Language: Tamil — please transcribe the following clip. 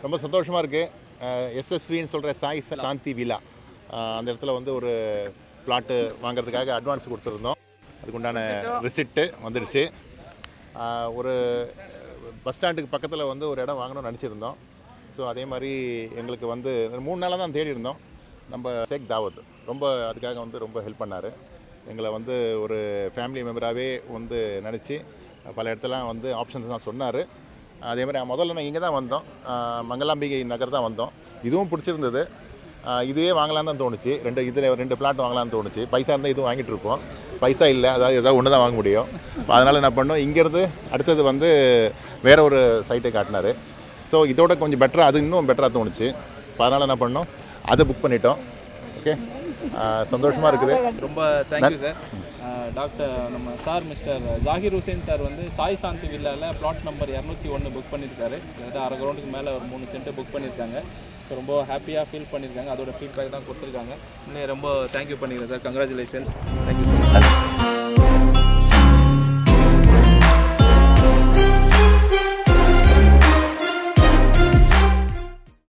ரொம்ப சந்தோஷமாக இருக்குது எஸ்எஸ்வின்னு சொல்கிற சாய் சாந்தி விலா அஹ், அந்த இடத்துல வந்து ஒரு பிளாட்டு வாங்குறதுக்காக அட்வான்ஸ் கொடுத்துருந்தோம் அதுக்குண்டான ரிசிப்ட்டு வந்துடுச்சு அஹ், ஒரு பஸ் ஸ்டாண்டுக்கு பக்கத்தில் வந்து ஒரு இடம் வாங்கணும்னு நினச்சிருந்தோம் ஸோ அதே மாதிரி எங்களுக்கு வந்து மூணு நாளாக தான் தேடி இருந்தோம் நம்ம ஷேக் தாவத் ரொம்ப அதுக்காக வந்து ரொம்ப ஹெல்ப் பண்ணார் எங்களை வந்து ஒரு ஃபேமிலி மெம்பராகவே வந்து நினச்சி பல இடத்துலாம் வந்து ஆப்ஷன்ஸ்லாம் சொன்னார் அதே மாதிரி முதல்ல நான் இங்கே தான் வந்தோம் ஆஹ் மங்களாம்பிகை நகர் தான் வந்தோம் இதுவும் பிடிச்சிருந்தது ஆஹ் இதுவே வாங்கலாம்னு தான் தோணுச்சு ரெண்டு இதில் ரெண்டு பிளாட் வாங்கலாம்னு தோணுச்சு பைசா இருந்தால் இதுவும் வாங்கிட்டு இருப்போம் பைசா இல்லை அதாவது ஏதாவது ஒன்று தான் வாங்க முடியும் அதனால் என்ன பண்ணோம் இங்கேருந்து அடுத்தது வந்து வேற ஒரு சைட்டை காட்டினார் ஸோ இதோட கொஞ்சம் பெட்டராக அது இன்னும் பெட்டராக தோணுச்சு அதனால் என்ன பண்ணோம் அதை புக் பண்ணிட்டோம் ஓகே சந்தோஷமாக இருக்குது ரொம்ப தேங்க்யூ சார் டாக்டர் நம்ம sir mister Zakir Hussain sir வந்து சாய் சாந்தி வில்லாவில் பிளாட் நம்பர் இரநூத்தி ஒன்று புக் பண்ணியிருக்காரு கிட்டத்தட்ட அரை கிரவுண்டுக்கு மேலே ஒரு மூணு சென்ட்டு புக் பண்ணியிருக்காங்க ஸோ ரொம்ப ஹாப்பியாக ஃபீல் பண்ணியிருக்காங்க அதோட ஃபீட்பேக் தான் கொடுத்துருக்காங்க இன்னும் ரொம்ப தேங்க்யூ பண்ணிக்கிறேன் சார் கங்க்ராச்சுலேஷன்ஸ் தேங்க்யூ